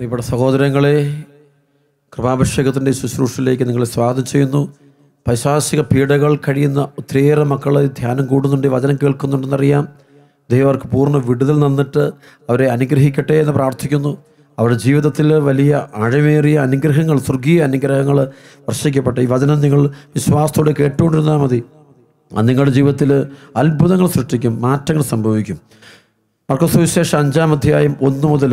പ്രിയപ്പെട്ട സഹോദരങ്ങളെ കൃപാഭിഷേകത്തിൻ്റെ ശുശ്രൂഷയിലേക്ക് നിങ്ങളെ സ്വാഗതം ചെയ്യുന്നു പൈശാസിക പീഡകൾ കഴിയുന്ന ഒത്തിരിയേറെ മക്കൾ ധ്യാനം കൂടുന്നുണ്ട് വചനം കേൾക്കുന്നുണ്ടെന്നറിയാം ദൈവം അവർക്ക് പൂർണ്ണ വിടുതൽ നിന്നിട്ട് അവരെ അനുഗ്രഹിക്കട്ടെ എന്ന് പ്രാർത്ഥിക്കുന്നു അവരുടെ ജീവിതത്തിൽ വലിയ ആഴമേറിയ അനുഗ്രഹങ്ങൾ സ്വർഗീയ അനുഗ്രഹങ്ങൾ വർഷിക്കപ്പെട്ടെ ഈ വചനം നിങ്ങൾ വിശ്വാസത്തോടെ കേട്ടുകൊണ്ടിരുന്നാൽ മതി അത് നിങ്ങളുടെ ജീവിതത്തിൽ അത്ഭുതങ്ങൾ സൃഷ്ടിക്കും മാറ്റങ്ങൾ സംഭവിക്കും മർക്കസ് സുവിശേഷം അഞ്ചാം അധ്യായം ഒന്ന് മുതൽ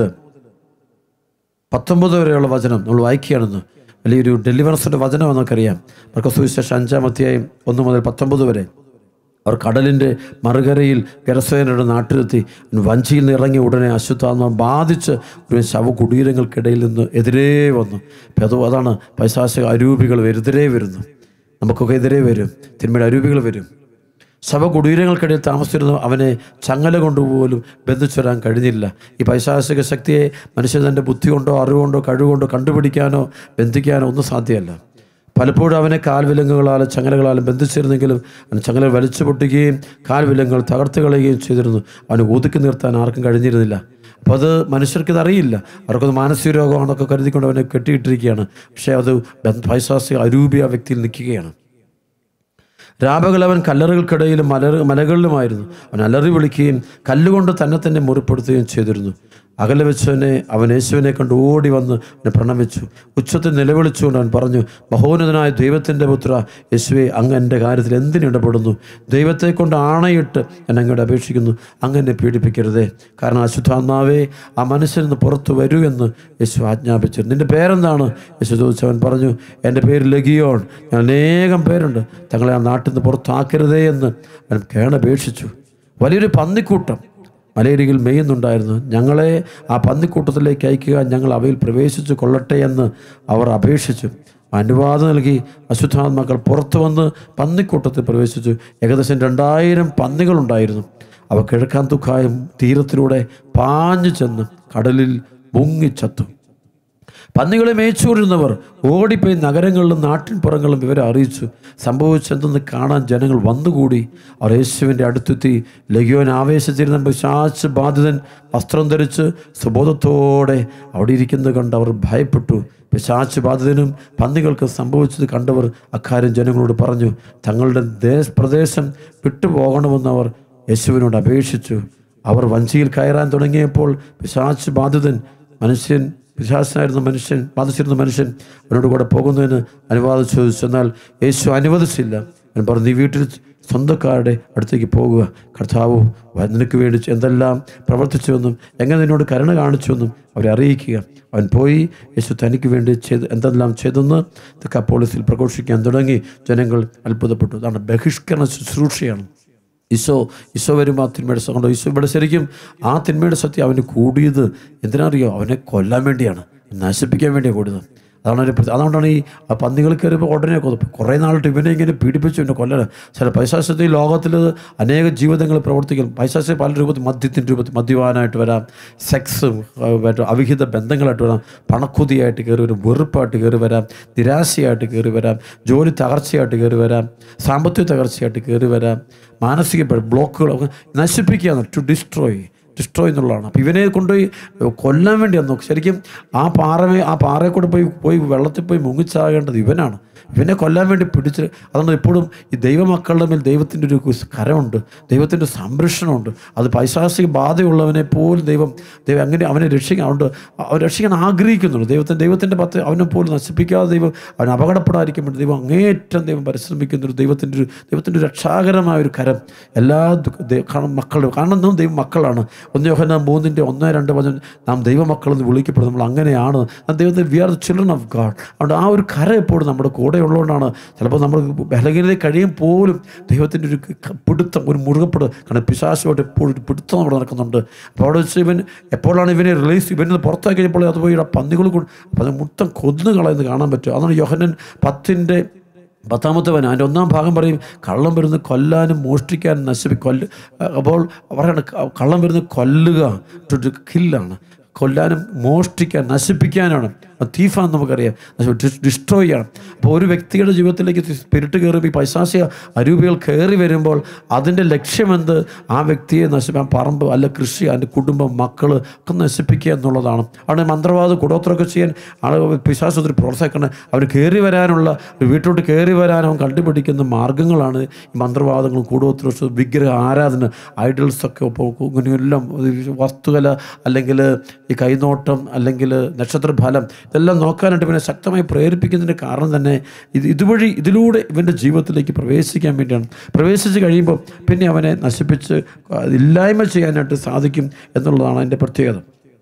പത്തൊമ്പത് വരെയുള്ള വചനം നമ്മൾ വായിക്കുകയാണെന്ന് വലിയൊരു ഡെലിവറൻസിൻ്റെ വചനം നമുക്കറിയാം മർക്കസ് സുവിശേഷം അഞ്ചാം അധ്യായം ഒന്ന് മുതൽ പത്തൊമ്പത് വരെ അവർ കടലിൻ്റെ മറുകരയിൽ ഗരസേനയുടെ നാട്ടിലെത്തി വഞ്ചിയിൽ നിന്ന് ഇറങ്ങി ഉടനെ അശുദ്ധാത്മ ബാധിച്ച് ഒരു ശവകുടീരങ്ങൾക്കിടയിൽ നിന്ന് എതിരേ വന്നു അപ്പം അത് അതാണ് പൈശാചിക അരൂപികൾ എതിരേ വരുന്നു നമുക്കൊക്കെ എതിരേ വരും തിന്മയുടെ അരൂപികൾ വരും ശവകുടീരങ്ങൾക്കിടയിൽ താമസിച്ചിരുന്ന അവനെ ചങ്ങല കൊണ്ടുപോലും ബന്ധിച്ചു വരാൻ കഴിഞ്ഞില്ല ഈ പൈശാചിക ശക്തിയെ മനുഷ്യൻ തൻ്റെ ബുദ്ധി കൊണ്ടോ അറിവുകൊണ്ടോ കഴിവുകൊണ്ടോ കണ്ടുപിടിക്കാനോ ബന്ധിക്കാനോ ഒന്നും സാധ്യമല്ല പലപ്പോഴും അവനെ കാൽവിലങ്ങുകളാലും ചങ്ങലകളാലും ബന്ധിച്ചിരുന്നെങ്കിലും അവൻ ചങ്ങല വലിച്ചു പൊട്ടുകയും കാൽവിലങ്ങുകൾ തകർത്ത് കളയുകയും ചെയ്തിരുന്നു അവനെ ഒതുക്കി നിർത്താൻ ആർക്കും കഴിഞ്ഞിരുന്നില്ല അപ്പോൾ അത് മനുഷ്യർക്ക് ഇതറിയില്ല അവർക്കത് മാനസിക രോഗമാണെന്നൊക്കെ കരുതിക്കൊണ്ട് അവനെ കെട്ടിയിട്ടിരിക്കുകയാണ് പക്ഷേ അത് പൈശാസിക അരൂപിയ വ്യക്തിയിൽ നിൽക്കുകയാണ് രാപകൽ അവൻ കല്ലറുകൾക്കിടയിലും മല മലകളിലുമായിരുന്നു അവൻ അലറി വിളിക്കുകയും കല്ലുകൊണ്ട് തന്നെ തന്നെ മുറിപ്പെടുത്തുകയും ചെയ്തിരുന്നു അകലെ വെച്ചവനെ അവൻ യേശുവിനെ കണ്ട് ഓടി വന്ന് അവനെ പ്രണമിച്ചു ഉച്ചത്തിൽ നിലവിളിച്ചുകൊണ്ട് അവൻ പറഞ്ഞു മഹോന്നതനായ ദൈവത്തിൻ്റെ പുത്ര യേശുവെ അങ്ങ് എൻ്റെ കാര്യത്തിൽ എന്തിനു ഇടപെടുന്നു ദൈവത്തെ കൊണ്ട് ആണയിട്ട് ഞാൻ അങ്ങോട്ട് അപേക്ഷിക്കുന്നു അങ്ങനെ പീഡിപ്പിക്കരുതേ കാരണം അശുദ്ധാത്മാവേ ആ മനുഷ്യൻ നിന്ന് പുറത്തു വരൂ എന്ന് യേശു ആജ്ഞാപിച്ചു നിന്റെ പേരെന്താണ് യേശു ചോദിച്ചവൻ പറഞ്ഞു എൻ്റെ പേര് ലഗിയോൺ ഞാൻ അനേകം പേരുണ്ട് തങ്ങളെ ആ നാട്ടിൽ നിന്ന് പുറത്താക്കരുതേ എന്ന് അവൻ കേണപേക്ഷിച്ചു വലിയൊരു പന്നിക്കൂട്ടം മലയരികിൽ മെയ്യുന്നുണ്ടായിരുന്നു ഞങ്ങളെ ആ പന്നിക്കൂട്ടത്തിലേക്ക് അയക്കുക ഞങ്ങൾ അവയിൽ പ്രവേശിച്ചു കൊള്ളട്ടെ എന്ന് അവർ അപേക്ഷിച്ചു അനുവാദം നൽകി അശുദ്ധാത്മാക്കൾ പുറത്തു വന്ന് പന്നിക്കൂട്ടത്തിൽ പ്രവേശിച്ചു ഏകദേശം രണ്ടായിരം പന്നികളുണ്ടായിരുന്നു അവ കിഴക്കാൻ തുക്കായും തീരത്തിലൂടെ പാഞ്ഞു ചെന്ന് കടലിൽ മുങ്ങിച്ചത്തു പന്നികളെ മേച്ചുകൊണ്ടിരുന്നവർ ഓടിപ്പോയി നഗരങ്ങളിലും നാട്ടിൻപുറങ്ങളും ഇവരെ അറിയിച്ചു സംഭവിച്ചെന്തെന്ന് കാണാൻ ജനങ്ങൾ വന്നുകൂടി അവർ യേശുവിൻ്റെ അടുത്തെത്തി ലഘുവൻ ആവേശിച്ചിരുന്ന പിശാച്ച് ബാധിതൻ വസ്ത്രം ധരിച്ച് സുബോധത്തോടെ അവിടെ ഇരിക്കുന്നത് കണ്ട് അവർ ഭയപ്പെട്ടു പിശാച്ച് ബാധിതനും പന്നികൾക്ക് സംഭവിച്ചത് കണ്ടവർ അക്കാര്യം ജനങ്ങളോട് പറഞ്ഞു തങ്ങളുടെ ദേശ പ്രദേശം വിട്ടുപോകണമെന്ന് അവർ യേശുവിനോട് അപേക്ഷിച്ചു അവർ വഞ്ചിയിൽ കയറാൻ തുടങ്ങിയപ്പോൾ പിശാച്ച് ബാധിതൻ മനുഷ്യൻ പിശാസനായിരുന്ന മനുഷ്യൻ ബാധിച്ചിരുന്ന മനുഷ്യൻ അവനോട് കൂടെ പോകുന്നതിന് അനുവാദം ചോദിച്ചു എന്നാൽ യേശു അനുവദിച്ചില്ല അവൻ പറഞ്ഞു നീ വീട്ടിൽ സ്വന്തക്കാരുടെ അടുത്തേക്ക് പോകുക കർത്താവ് നിനക്ക് വേണ്ടി എന്തെല്ലാം പ്രവർത്തിച്ചുവെന്നും എങ്ങനെ നിന്നോട് കരുണ കാണിച്ചുവെന്നും അവരെ അറിയിക്കുക അവൻ പോയി യേശു തനിക്ക് വേണ്ടി ചെയ്ത് എന്തെല്ലാം ചെയ്തെന്ന് പോലീസിൽ പ്രഘോഷിക്കാൻ തുടങ്ങി ജനങ്ങൾ അത്ഭുതപ്പെട്ടു അതാണ് ബഹിഷ്കരണ ശുശ്രൂഷയാണ് ഈശോ ഈശോ വരുമ്പോൾ ആ തിന്മയുടെ കണ്ടോ ഈശോ ഇവിടെ ശരിക്കും ആ തിന്മയുടെ സത്യം അവന് കൂടിയത് എന്തിനറിയോ അവനെ കൊല്ലാൻ വേണ്ടിയാണ് നശിപ്പിക്കാൻ വേണ്ടിയാണ് കൂടിയത് അതാണ് ഒരു പ്രത്യേക അതുകൊണ്ടാണ് ഈ ആ പന്നികൾ കയറിയപ്പോൾ ഉടനെ കൊതുപ്പ് കുറേ നാളിട്ട് ഇവനെ ഇങ്ങനെ പീഡിപ്പിച്ചു ഇവനെ കൊല്ലണം ചില പൈശാസ്യത്തിൽ ലോകത്തിൽ അനേക ജീവിതങ്ങൾ പ്രവർത്തിക്കും പൈശാസ്യ പല രൂപത്തിൽ മദ്യത്തിൻ്റെ രൂപത്തിൽ മദ്യപാനായിട്ട് വരാം സെക്സ് അവിഹിത ബന്ധങ്ങളായിട്ട് വരാം പണക്കുതിയായിട്ട് കയറി വരും വെറുപ്പായിട്ട് കയറി വരാം നിരാശയായിട്ട് കയറി വരാം ജോലി തകർച്ചയായിട്ട് കയറി വരാം സാമ്പത്തിക തകർച്ചയായിട്ട് കയറി വരാം മാനസിക ബ്ലോക്കുകൾ നശിപ്പിക്കുകയാണ് ടു ഡിസ്ട്രോയ് ഡിസ്ട്രോയ് എന്നുള്ളതാണ് അപ്പോൾ ഇവനെ കൊണ്ടുപോയി കൊല്ലാൻ വേണ്ടിയാണ് നോക്ക് ശരിക്കും ആ പാറമേ ആ പാറയെ കൂടെ പോയി പോയി വെള്ളത്തിൽ പോയി മുങ്ങിച്ചാകേണ്ടത് ഇവനാണ് ഇവനെ കൊല്ലാൻ വേണ്ടി പിടിച്ച് അതുകൊണ്ട് എപ്പോഴും ഈ ദൈവമക്കളുടെ മേൽ ദൈവത്തിൻ്റെ ഒരു കരമുണ്ട് ദൈവത്തിൻ്റെ സംരക്ഷണമുണ്ട് അത് പൈശാസിക ബാധയുള്ളവനെ പോലും ദൈവം ദൈവം അങ്ങനെ അവനെ രക്ഷിക്കാൻ അതുകൊണ്ട് അവൻ രക്ഷിക്കാൻ ആഗ്രഹിക്കുന്നുണ്ട് ദൈവത്തിൻ്റെ ദൈവത്തിൻ്റെ പത്ത് അവനെ പോലും നശിപ്പിക്കാതെ ദൈവം അവൻ അപകടപ്പെടാതിരിക്കാൻ വേണ്ടി ദൈവം അങ്ങേറ്റം ദൈവം പരിശ്രമിക്കുന്ന ഒരു ദൈവത്തിൻ്റെ ഒരു ദൈവത്തിൻ്റെ ഒരു രക്ഷാകരമായ ഒരു കരം എല്ലാ മക്കളും കാരണം നാം ദൈവം മക്കളാണ് ഒന്ന് യോഹന മൂന്നിൻ്റെ ഒന്ന് രണ്ട് വചനം നാം ദൈവമക്കളെന്ന് വിളിക്കപ്പെടും നമ്മൾ അങ്ങനെയാണ് നാം ദൈവത്തെ we are the children of God അതുകൊണ്ട് ആ ഒരു കര എപ്പോഴും നമ്മുടെ കൂടെ ഉള്ളതുകൊണ്ടാണ് ചിലപ്പോൾ നമ്മൾ ബലഹീനത കഴിയും പോലും ദൈവത്തിൻ്റെ ഒരു പിടുത്തം ഒരു മുറുകപ്പെട് കാരണം പിശാശുമായിട്ട് എപ്പോഴും ഒരു പിടുത്തം അവിടെ നടക്കുന്നുണ്ട് അപ്പോൾ അവിടെ വെച്ച് ഇവൻ എപ്പോഴാണ് ഇവനെ റിലീസ് ഇവനെ പുറത്താക്കി കഴിഞ്ഞപ്പോൾ അത് പോയി പന്നികൾ കൊണ്ട് അപ്പോൾ അത് മൊത്തം കൊന്നു കളയുന്നത് കാണാൻ പറ്റും അതാണ് യോഹനൻ പത്തിൻ്റെ പത്താമത്തവൻ അതിൻ്റെ ഒന്നാം ഭാഗം പറയും കള്ളം വരുന്ന കൊല്ലാനും മോഷ്ടിക്കാനും നശിപ്പി കൊല്ല അപ്പോൾ പറയണ കള്ളം വരുന്ന കൊല്ലുക ടു കില്ലാണ് കൊല്ലാനും മോഷ്ടിക്കാൻ നശിപ്പിക്കാനാണ് തീഫാന്ന് നമുക്കറിയാം ഡിസ്ട്രോയ് ചെയ്യണം അപ്പോൾ ഒരു വ്യക്തിയുടെ ജീവിതത്തിലേക്ക് സ്പിരിറ്റ് കയറി ഈ പൈശാസിക അരൂപികൾ കയറി വരുമ്പോൾ അതിൻ്റെ ലക്ഷ്യമെന്ത് ആ വ്യക്തിയെ നശിപ്പാൻ പറമ്പ് അല്ല കൃഷി അതിൻ്റെ കുടുംബം മക്കൾ ഒക്കെ നശിപ്പിക്കുക എന്നുള്ളതാണ് അവിടെ മന്ത്രവാദം കൂടോത്രമൊക്കെ ചെയ്യാൻ ആളുകൾ പിശാസത്തിൽ പ്രോത്സാഹിക്കണം അവന് കയറി വരാനുള്ള ഒരു വീട്ടിലോട്ട് കയറി വരാൻ അവൻ കണ്ടുപിടിക്കുന്ന മാർഗങ്ങളാണ് ഈ മന്ത്രവാദങ്ങളും കൂടോത്ര വിഗ്രഹ ആരാധന ഐഡൽസൊക്കെ ഇപ്പോൾ ഇങ്ങനെയെല്ലാം വസ്തുകല അല്ലെങ്കിൽ ഈ കൈനോട്ടം അല്ലെങ്കിൽ നക്ഷത്രഫലം ഇതെല്ലാം നോക്കാനായിട്ട് ഇവനെ ശക്തമായി പ്രേരിപ്പിക്കുന്നതിൻ്റെ കാരണം തന്നെ ഇത് ഇതുവഴി ഇതിലൂടെ ഇവൻ്റെ ജീവിതത്തിലേക്ക് പ്രവേശിക്കാൻ വേണ്ടിയാണ് പ്രവേശിച്ച് കഴിയുമ്പോൾ പിന്നെ അവനെ നശിപ്പിച്ച് ഇല്ലായ്മ ചെയ്യാനായിട്ട് സാധിക്കും എന്നുള്ളതാണ് അതിൻ്റെ പ്രത്യേകത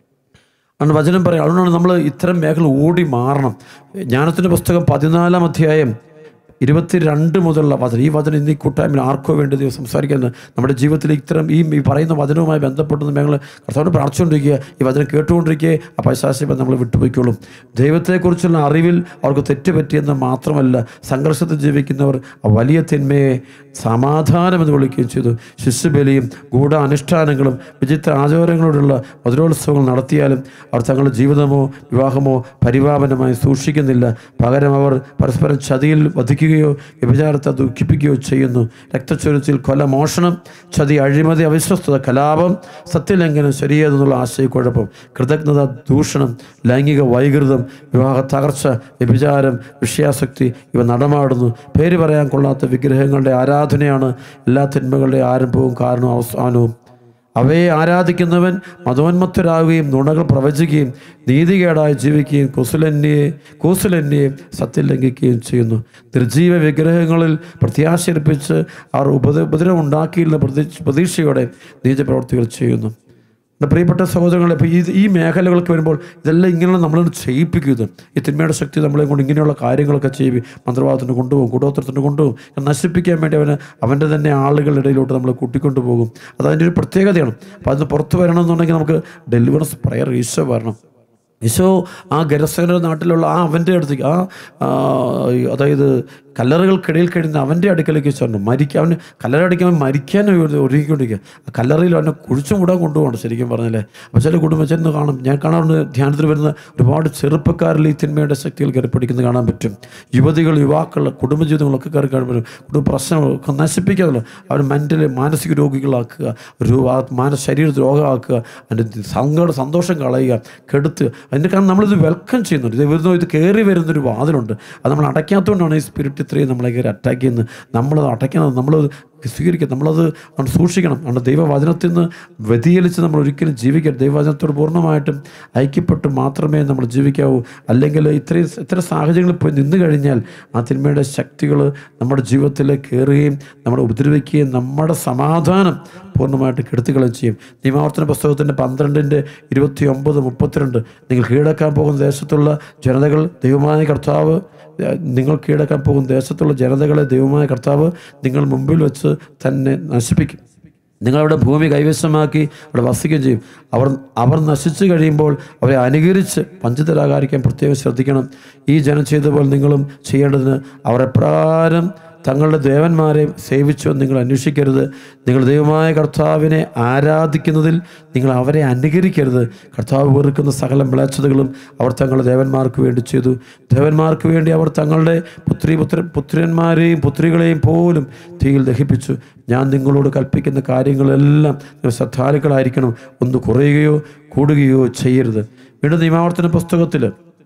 ആണ് വചനം പറയാം അതുകൊണ്ടാണ് നമ്മൾ ഇത്തരം മേഖല ഓടി മാറണം ജ്ഞാനത്തിൻ്റെ പുസ്തകം പതിനാലാം അധ്യായം ഇരുപത്തിരണ്ട് മുതലുള്ള വചനം ഈ വചനം ഇന്ന് ഈ കൂട്ടായ്മയിൽ ആർക്കോ വേണ്ടി ദൈവം സംസാരിക്കുന്നത് നമ്മുടെ ജീവിതത്തിൽ ഇത്തരം ഈ ഈ പറയുന്ന വചനവുമായി ബന്ധപ്പെടുന്ന ഞങ്ങൾ കർത്താവിനെ പ്രാർത്ഥിച്ചുകൊണ്ടിരിക്കുക ഈ വചനം കേട്ടുകൊണ്ടിരിക്കുക ആ പൈശാശിപ്പം നമ്മൾ വിട്ടുപോയിക്കോളും ദൈവത്തെക്കുറിച്ചുള്ള അറിവിൽ അവർക്ക് തെറ്റുപറ്റിയെന്ന് മാത്രമല്ല സംഘർഷത്തിൽ ജീവിക്കുന്നവർ ആ വലിയ തിന്മയെ സമാധാനമെന്ന് വിളിക്കുകയും ചെയ്തു ശിശുബലിയും ഗൂഢ അനുഷ്ഠാനങ്ങളും വിചിത്ര ആചാരങ്ങളോടുള്ള മധുരോത്സവങ്ങൾ നടത്തിയാലും അവർ തങ്ങളുടെ ജീവിതമോ വിവാഹമോ പരിപാവനമായി സൂക്ഷിക്കുന്നില്ല പകരം അവർ പരസ്പരം ചതിയിൽ വധിക്കുകയോ വ്യഭിചാരത്തെ ദുഃഖിപ്പിക്കുകയോ ചെയ്യുന്നു രക്തച്ചൊരിച്ചിൽ കൊല മോഷണം ചതി അഴിമതി അവിശ്വസ്തത കലാപം സത്യലംഘനം ശരിയേതെന്നുള്ള ആശയക്കുഴപ്പം കൃതജ്ഞത ദൂഷണം ലൈംഗിക വൈകൃതം വിവാഹ തകർച്ച വ്യഭിചാരം വിഷയാസക്തി ഇവ നടമാടുന്നു പേര് പറയാൻ കൊള്ളാത്ത വിഗ്രഹങ്ങളുടെ ആരാധനയാണ് എല്ലാ തിന്മകളുടെ ആരംഭവും കാരണവും അവസാനവും അവയെ ആരാധിക്കുന്നവൻ മതോന്മത്തരാകുകയും നുണകൾ പ്രവചിക്കുകയും നീതികേടായി ജീവിക്കുകയും കുസുലന്യെ കൂസുലന്യെ സത്യം ലംഘിക്കുകയും ചെയ്യുന്നു നിർജീവ വിഗ്രഹങ്ങളിൽ പ്രത്യാശർപ്പിച്ച് അവർ ഉപദ്ര ഉപദ്രവം ഉണ്ടാക്കിയില്ല പ്രതീക്ഷ പ്രതീക്ഷയോടെ നീചപ്രവർത്തികൾ ചെയ്യുന്നു എൻ്റെ പ്രിയപ്പെട്ട സഹോദരങ്ങളെ ഇപ്പോൾ ഈ ഈ മേഖലകൾക്ക് വരുമ്പോൾ ഇതെല്ലാം ഇങ്ങനെ നമ്മൾ ചെയ്യിപ്പിക്കുന്നത് ഈ തിന്മയുടെ ശക്തി നമ്മളെ കൊണ്ട് ഇങ്ങനെയുള്ള കാര്യങ്ങളൊക്കെ ചെയ്യും മന്ത്രവാദത്തിന് കൊണ്ടുപോകും കൂടോത്രത്തിന് കൊണ്ടുപോകും നശിപ്പിക്കാൻ വേണ്ടി അവന് അവൻ്റെ തന്നെ ആളുകളുടെ ഇടയിലോട്ട് നമ്മൾ കൂട്ടിക്കൊണ്ടു പോകും അത് അതിൻ്റെ ഒരു പ്രത്യേകതയാണ് അപ്പോൾ അതിന് പുറത്ത് വരണമെന്നുണ്ടെങ്കിൽ നമുക്ക് ഡെലിവറൻസ് പ്രയർ ഈശോ വരണം ഈശോ ആ ഗരസേനയുടെ നാട്ടിലുള്ള ആ അവൻ്റെ അടുത്തേക്ക് ആ ആ, അതായത് കല്ലറകൾക്കിടയിൽ കഴിയുന്ന അവൻ്റെ അടുക്കലേക്ക് ചെന്നു മരിക്കാൻ അവന് കല്ലറ അടിക്കാൻ മരിക്കാൻ ഒരുങ്ങിക്കൊണ്ടിരിക്കുക ആ കല്ലറയിൽ അവനെ കുഴിച്ചു മൂടാൻ കൊണ്ടുപോകണം ശരിക്കും പറഞ്ഞാലേ അപ്പോൾ ചില കുടുംബം ചെന്ന് കാണും ഞാൻ കാണാറുണ്ട് ധ്യാനത്തിൽ വരുന്ന ഒരുപാട് ചെറുപ്പക്കാരിൽ ഈ തിന്മയുടെ ശക്തികൾ കയറി പിടിക്കുന്നത് കാണാൻ പറ്റും യുവതികൾ യുവാക്കൾ കുടുംബജീവിതങ്ങളൊക്കെ കയറി കാണാൻ പറ്റും കുടുംബ പ്രശ്നങ്ങളൊക്കെ നശിപ്പിക്കാതല്ലോ അവർ മെൻ്റലി മാനസിക രോഗികളാക്കുക ഒരു ആ മാനസ ശരീരത്തിൽ രോഗമാക്കുക അതിൻ്റെ സങ്കട സന്തോഷം കളയുക കെടുത്ത് അതിൻ്റെ കാരണം നമ്മളിത് വെൽക്കം ചെയ്യുന്നുണ്ട് ഇത് വരുന്ന ഇത് കയറി വരുന്നൊരു വാതിലുണ്ട് അത് നമ്മൾ അടയ്ക്കാത്തതുകൊണ്ടാണ് ഈ സ്പിരിറ്റ് ഇത്രയും നമ്മളെ കയറി അറ്റാക്ക് ചെയ്യുന്നത് നമ്മളത് അടയ്ക്കുന്നത് നമ്മളത് സ്വീകരിക്കുക നമ്മളത് അവിടെ സൂക്ഷിക്കണം നമ്മുടെ ദൈവവചനത്തിൽ നിന്ന് വ്യതിചലിച്ച് നമ്മൾ ഒരിക്കലും ജീവിക്കരുത് ദൈവവചനത്തോട് പൂർണ്ണമായിട്ടും ഐക്യപ്പെട്ട് മാത്രമേ നമ്മൾ ജീവിക്കാവൂ അല്ലെങ്കിൽ ഇത്രയും ഇത്തരം സാഹചര്യങ്ങളിൽ പോയി നിന്ന് കഴിഞ്ഞാൽ ആ തിന്മയുടെ ശക്തികൾ നമ്മുടെ ജീവിതത്തിൽ കയറുകയും നമ്മളെ ഉപദ്രവിക്കുകയും നമ്മുടെ സമാധാനം പൂർണ്ണമായിട്ട് കെടുത്തുകളയും ചെയ്യും നിയമാവർത്തന പുസ്തകത്തിൻ്റെ പന്ത്രണ്ടിൻ്റെ ഇരുപത്തി ഒമ്പത് മുപ്പത്തിരണ്ട് നിങ്ങൾ കീഴടക്കാൻ പോകുന്ന ദേശത്തുള്ള ജനതകൾ ദൈവമായ കർത്താവ് ഏഹ്, നിങ്ങൾ കീഴടക്കാൻ പോകുന്ന ദേശത്തുള്ള ജനതകളെ ദൈവമായ കർത്താവ് നിങ്ങൾ മുമ്പിൽ വെച്ച് തന്നെ നശിപ്പിക്കും നിങ്ങളവിടെ ഭൂമി കൈവശമാക്കി അവിടെ വസിക്കുകയും ചെയ്യും അവർ അവർ നശിച്ചു കഴിയുമ്പോൾ അവരെ അനുകരിച്ച് പഞ്ചിതരാകാതിരിക്കാൻ പ്രത്യേകം ശ്രദ്ധിക്കണം ഈ ജനം ചെയ്ത പോലെ നിങ്ങളും ചെയ്യേണ്ടതിന് അവർ എപ്രകാരം തങ്ങളുടെ ദേവന്മാരെ സേവിച്ചു എന്ന് നിങ്ങൾ അന്വേഷിക്കരുത് നിങ്ങൾ ദൈവമായ കർത്താവിനെ ആരാധിക്കുന്നതിൽ നിങ്ങൾ അവരെ അനുകരിക്കരുത് കർത്താവ് വെറുക്കുന്ന സകല മ്ലേച്ഛതകളും അവർ തങ്ങളുടെ ദേവന്മാർക്ക് വേണ്ടി ചെയ്തു ദേവന്മാർക്ക് വേണ്ടി അവർ തങ്ങളുടെ പുത്രി പുത്ര പുത്രന്മാരെയും പുത്രികളെയും പോലും തീയിൽ ദഹിപ്പിച്ചു ഞാൻ നിങ്ങളോട് കൽപ്പിക്കുന്ന കാര്യങ്ങളെല്ലാം നിങ്ങൾ ശ്രദ്ധാലുക്കളായിരിക്കണം ഒന്ന് കുറയുകയോ കൂടുകയോ ചെയ്യരുത് വീണ്ടും നിയമാവർത്തന പുസ്തകത്തിൽ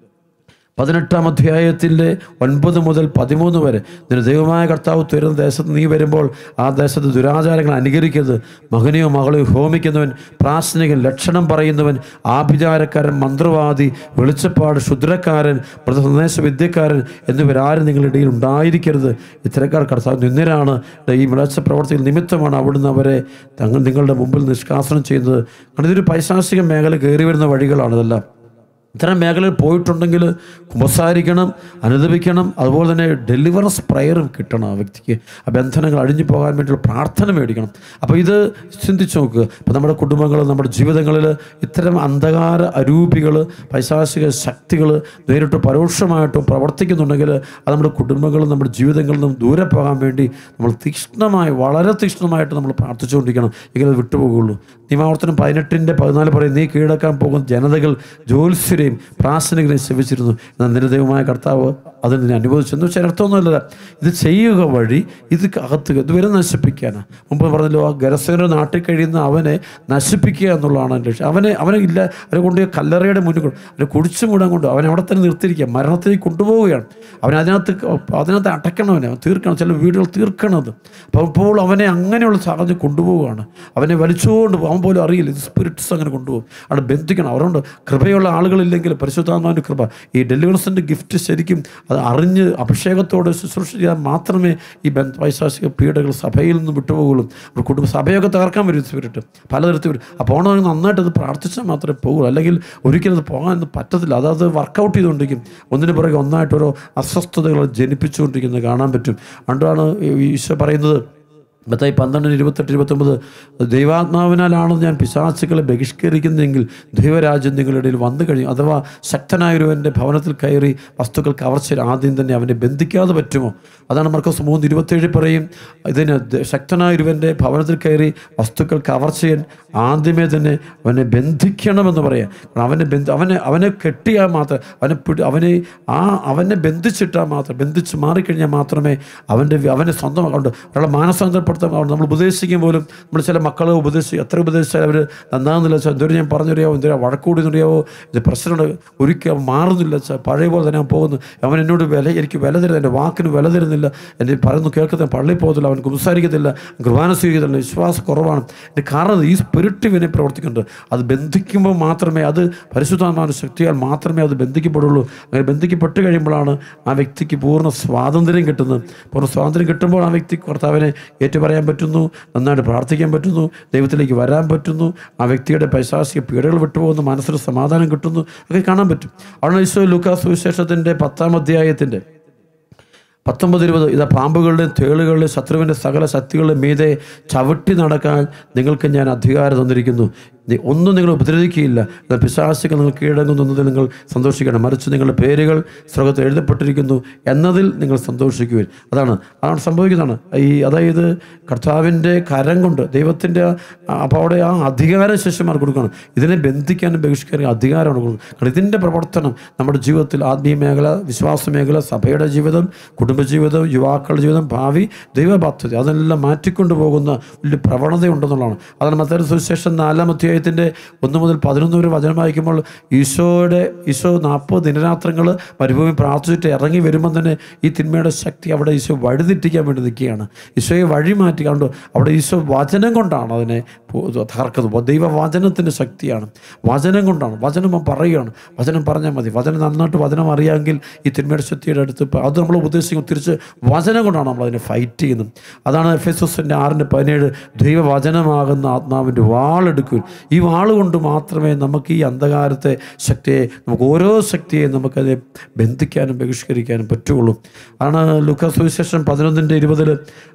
പതിനെട്ടാം അധ്യായത്തിൻ്റെ ഒൻപത് മുതൽ പതിമൂന്ന് വരെ നിന്റെ ദൈവമായ കർത്താവ് തരുന്ന ദേശത്ത് നീ വരുമ്പോൾ ആ ദേശത്ത് ദുരാചാരങ്ങൾ അനുകരിക്കരുത് മകനെയോ മകളെയോ ഹോമിക്കുന്നവൻ പ്രാസനികൻ ലക്ഷണം പറയുന്നവൻ ആഭിചാരക്കാരൻ മന്ത്രവാദി വെളിച്ചപ്പാട് ക്ഷുദ്രക്കാരൻ സന്ദേശ വിദ്യക്കാരൻ എന്നിവരാരും നിങ്ങളുടെ ഇടയിൽ ഉണ്ടായിരിക്കരുത് ഇത്തരക്കാർ കർത്താവ് നിന്നരാണ് ഈ വിളച്ച പ്രവർത്തികൾ നിമിത്തമാണ് അവിടുന്ന് അവരെ തങ്ങൾ നിങ്ങളുടെ മുമ്പിൽ നിഷ്കാസനം ചെയ്യുന്നത് കാരണം ഇതൊരു പൈശാചിക മേഖല കയറി വരുന്ന വഴികളാണ് ഇതെല്ലാം ഇത്തരം മേഖലയിൽ പോയിട്ടുണ്ടെങ്കിൽ കുമ്പസാരിക്കണം അനുദപിക്കണം അതുപോലെ തന്നെ ഡെലിവറൻസ് പ്രയറും കിട്ടണം ആ വ്യക്തിക്ക് ആ ബന്ധനങ്ങൾ അഴിഞ്ഞു പോകാൻ വേണ്ടിയുള്ള പ്രാർത്ഥന മേടിക്കണം അപ്പോൾ ഇത് ചിന്തിച്ച് നോക്കുക ഇപ്പോൾ നമ്മുടെ കുടുംബങ്ങൾ നമ്മുടെ ജീവിതങ്ങളിൽ ഇത്തരം അന്ധകാര അരൂപികൾ പൈശാചിക ശക്തികൾ നേരിട്ട് പരോക്ഷമായിട്ടോ പ്രവർത്തിക്കുന്നുണ്ടെങ്കിൽ അത് നമ്മുടെ കുടുംബങ്ങളും നമ്മുടെ ജീവിതങ്ങളിൽ നിന്നും ദൂരെ പോകാൻ വേണ്ടി നമ്മൾ തീക്ഷ്ണമായി വളരെ തീക്ഷ്ണമായിട്ട് നമ്മൾ പ്രാർത്ഥിച്ചുകൊണ്ടിരിക്കണം എങ്കിൽ അത് വിട്ടുപോകുള്ളൂ നിയമാവർത്തനം പതിനെട്ടിൻ്റെ പതിനാല് പറയും നീ കീഴടക്കാൻ പോകുന്ന ജനതകൾ ജ്യോത്സ്യരെയും പ്രാസനികരെയും സെവിച്ചിരുന്നു എന്നാൽ നിന്റെ ദൈവമായ കർത്താവ് അതിന് നിന്നെ അനുഭവിച്ചെന്ന് വെച്ചാൽ അർത്ഥമൊന്നുമല്ല ഇത് ചെയ്യുക വഴി ഇത് അകത്ത് ഇതുവരെ നശിപ്പിക്കാനാണ് മുമ്പ് പറഞ്ഞല്ലോ ആ ഗരസേന നാട്ടിൽ കഴിയുന്ന അവനെ നശിപ്പിക്കുക എന്നുള്ളതാണ് എൻ്റെ ലക്ഷ്യം അവനെ അവനെ ഇല്ല അവനെ കൊണ്ട് കല്ലറയുടെ മുന്നിൽ കൊണ്ട് അവനെ കുടിച്ചു മൂടാൻ കൊണ്ട് അവനെ അവിടെ തന്നെ നിർത്തിയിരിക്കുക മരണത്തിലേക്ക് കൊണ്ടുപോവുകയാണ് അവനെ അതിനകത്ത് അതിനകത്ത് അടയ്ക്കണം അവനെ അവൻ തീർക്കണം ചില വീടുകൾ തീർക്കണത് അപ്പോൾ അപ്പോൾ അവനെ അങ്ങനെയുള്ള സാഹചര്യം കൊണ്ടുപോവുകയാണ് അവനെ വലിച്ചുകൊണ്ട് പോകും. അവൻ പോലും അറിയില്ല ഇത് സ്പിരിറ്റ്സ് അങ്ങനെ കൊണ്ടുപോകും അവിടെ ബന്ധിക്കണം അവരുണ്ട് കൃപയുള്ള ആളുകളില്ലെങ്കിൽ പരിശുദ്ധാത്മാവിൻ്റെ കൃപ ഈ ഡെലിവറൻസിൻ്റെ ഗിഫ്റ്റ് ശരിക്കും അത് അറിഞ്ഞ് അഭിഷേകത്തോടെ ശുശ്രൂഷ ചെയ്യാൻ മാത്രമേ ഈ ബന്ധ പൈശാചിക പീഡകൾ സഭയിൽ നിന്ന് വിട്ടുപോകുള്ളൂ ഒരു കുടുംബ സഭയൊക്കെ തകർക്കാൻ വരും സ്പിരിറ്റ് പലതരത്തിൽ വരും അപ്പോൾ പോകണമെങ്കിൽ നന്നായിട്ട് അത് പ്രാർത്ഥിച്ചാൽ മാത്രമേ പോകുള്ളൂ അല്ലെങ്കിൽ ഒരിക്കലും അത് പോകാൻ പറ്റത്തില്ല അതത് വർക്കൗട്ട് ചെയ്തുകൊണ്ടിരിക്കും ഒന്നിന് പുറകെ ഒന്നായിട്ട് ഓരോ അസ്വസ്ഥതകൾ ജനിപ്പിച്ചുകൊണ്ടിരിക്കുന്നത് കാണാൻ പറ്റും അതുകൊണ്ടാണ് ഈ ഈശോ പറയുന്നത് മത്തായി പന്ത്രണ്ടിന് ഇരുപത്തെട്ട് ഇരുപത്തൊമ്പത് ദൈവാത്മാവിനാലാണ് ഞാൻ പിശാച്ചുക്കളെ ബഹിഷ്കരിക്കുന്നതെങ്കിൽ ദൈവരാജ്യം നിങ്ങളുടെ ഇടയിൽ വന്നു കഴിഞ്ഞു അഥവാ ശക്തനായൊരുവൻ്റെ ഭവനത്തിൽ കയറി വസ്തുക്കൾ കവർച്ച ആദ്യം തന്നെ അവനെ ബന്ധിക്കാതെ പറ്റുമോ അതാണ് മർക്കോസ് മൂന്ന് ഇരുപത്തേഴ് പറയും ഇതിന് ദ- ശക്തനായൊരുവൻ്റെ ഭവനത്തിൽ കയറി വസ്തുക്കൾ കവർച്ചയൻ ആദ്യമേ തന്നെ അവനെ ബന്ധിക്കണമെന്ന് പറയാം കാരണം അവനെ ബന്ധ അവനെ അവനെ കെട്ടിയാൽ മാത്രം അവനെ പിടി അവനെ ആ അവനെ ബന്ധിച്ചിട്ടാൽ മാത്രം ബന്ധിച്ച് മാറിക്കഴിഞ്ഞാൽ മാത്രമേ അവൻ്റെ വി- അവനെ സ്വന്തമാകൊണ്ട് ഒരാളെ മാനസാന്തരപ്പെടുത്താൻ അവർ നമ്മൾ ഉപദേശിക്കും പോലും നമ്മൾ ചില മക്കളെ ഉപദേശിക്കും എത്ര ഉപദേശിച്ചാൽ അവർ നന്നാകുന്നില്ല വെച്ചാൽ എന്തൊരു ഞാൻ പറഞ്ഞറിയാവോ എന്തൊരു വഴക്കൂടിയെന്നറിയാവോ ഇത് പ്രശ്നമുണ്ട് ഒരിക്കലും മാറുന്നില്ല വെച്ചാൽ പഴയ പോലെ തന്നെ ഞാൻ പോകുന്നു അവൻ എന്നോട് വില എനിക്ക് വില തരുന്നില്ല എൻ്റെ വാക്കിന് വില തരുന്നില്ല എൻ്റെ പറയുന്നു കേൾക്കത്തില്ല പള്ളിയിൽ പോകത്തില്ല അവൻ സംസാരിക്കത്തില്ല കുർബാന സ്വീകരിക്കത്തില്ല വിശ്വാസം കുറവാണ് എൻ്റെ കാരണം ഈ സ്പിരിറ്റ് ഇവനെ പ്രവർത്തിക്കുന്നുണ്ട് അത് ബന്ധിക്കുമ്പോൾ മാത്രമേ അത് പരിശുദ്ധാത്മാവിൻ്റെ ശക്തിയാൽ മാത്രമേ അത് ബന്ധിക്കപ്പെടുള്ളൂ അങ്ങനെ ബന്ധിക്കപ്പെട്ട് കഴിയുമ്പോഴാണ് ആ വ്യക്തിക്ക് പൂർണ്ണ സ്വാതന്ത്ര്യം കിട്ടുന്നത് പൂർണ്ണ സ്വാതന്ത്ര്യം കിട്ടുമ്പോൾ ആ വ്യക്തി കർത്താവിനെ ഏറ്റുപറയാൻ പറ്റുന്നു നന്നായിട്ട് പ്രാർത്ഥിക്കാൻ പറ്റുന്നു ദൈവത്തിലേക്ക് വരാൻ പറ്റുന്നു ആ വ്യക്തിയുടെ പൈശാസിക പീഡകൾ വിട്ടുപോകുന്നു മനസ്സിന് സമാധാനം കിട്ടുന്നു ഒക്കെ കാണാൻ പറ്റും അവിടെ ഈശോ ലൂക്കാസ് സുവിശേഷത്തിൻ്റെ പത്താം അധ്യായത്തിൻ്റെ പത്തൊമ്പത് ഇരുപത് ഇതാ പാമ്പുകളുടെയും തേളുകളുടെയും ശത്രുവിൻ്റെ സകല ശക്തികളുടെ മീതെ ചവിട്ടി നടക്കാൻ നിങ്ങൾക്ക് ഞാൻ അധികാരം തന്നിരിക്കുന്നു നി- ഒന്നും നിങ്ങൾ ഉപദ്രവിക്കുകയില്ല എന്നാൽ പിശാചികൾ നിങ്ങൾ കീഴടങ്ങുന്നതിൽ നിങ്ങൾ സന്തോഷിക്കണം മറിച്ച് നിങ്ങളുടെ പേരുകൾ സ്രോഗത്തിൽ എഴുതപ്പെട്ടിരിക്കുന്നു എന്നതിൽ നിങ്ങൾ സന്തോഷിക്കുവിൻ അതാണ് അതാണ് സംഭവിക്കുന്നതാണ് ഈ അതായത് കർത്താവിൻ്റെ കരം കൊണ്ട് ദൈവത്തിൻ്റെ അപ്പോൾ അവിടെ ആ അധികാരം ശിഷ്യന്മാർ കൊടുക്കണം ഇതിനെ ബന്ധിക്കാനും ബഹിഷ്കരിക്കാനും അധികാരമാണ് കൊടുക്കുന്നത് കാരണം ഇതിൻ്റെ പ്രവർത്തനം നമ്മുടെ ജീവിതത്തിൽ ആത്മീയ മേഖല വിശ്വാസ മേഖല സഭയുടെ ജീവിതം കുടുംബജീവിതം യുവാക്കളുടെ ജീവിതം ഭാവി ദൈവ പദ്ധതി അതെല്ലാം മാറ്റിക്കൊണ്ടു പോകുന്ന വലിയ പ്രവണതയുണ്ടെന്നുള്ളതാണ് അതാണ് മറ്റൊരു സുവിശേഷം നാലാം അധ്യായത്തിൻ്റെ ഒന്ന് മുതൽ പതിനൊന്ന് വരെ വചനം വായിക്കുമ്പോൾ ഈശോയുടെ ഈശോ നാൽപ്പത് ദിനരാത്രങ്ങൾ മരുഭൂമി പ്രാർത്ഥിച്ചിട്ട് ഇറങ്ങി വരുമ്പോൾ തന്നെ ഈ തിന്മയുടെ ശക്തി അവിടെ ഈശോ വഴിതെറ്റിക്കാൻ വേണ്ടി നിൽക്കുകയാണ് ഈശോയെ വഴി മാറ്റി കണ്ടു അവിടെ ഈശോ വചനം കൊണ്ടാണ് അതിനെ പോ- തകർക്കുന്നത് ദൈവവചനത്തിൻ്റെ ശക്തിയാണ് വചനം കൊണ്ടാണ് വചനം അവൻ പറയുകയാണ് വചനം പറഞ്ഞാൽ മതി വചനം നന്നായിട്ട് വചനം അറിയാമെങ്കിൽ ഈ തിന്മയുടെ ശക്തിയുടെ അടുത്ത് ഇപ്പം അത് നമ്മൾ ഉദ്ദേശിക്കും തിരിച്ച് വചനം കൊണ്ടാണ് നമ്മൾ അതിനെ ഫൈറ്റ് ചെയ്യുന്നത് അതാണ് എഫ് എസ് എസിൻ്റെ ആറിൻ്റെ പതിനേഴ് ദൈവവചനമാകുന്ന ആത്മാവിൻ്റെ വാളെടുക്കും ഈ വാൾ കൊണ്ട് മാത്രമേ നമുക്ക് ഈ അന്ധകാരത്തെ ശക്തിയെ നമുക്ക് ഓരോ ശക്തിയെ നമുക്കതിനെ ബന്ധിക്കാനും ബഹിഷ്കരിക്കാനും പറ്റുള്ളൂ ആണ് ലുക്കാസ് സുവിശേഷം പതിനൊന്നിൻ്റെ ഇരുപതിൽ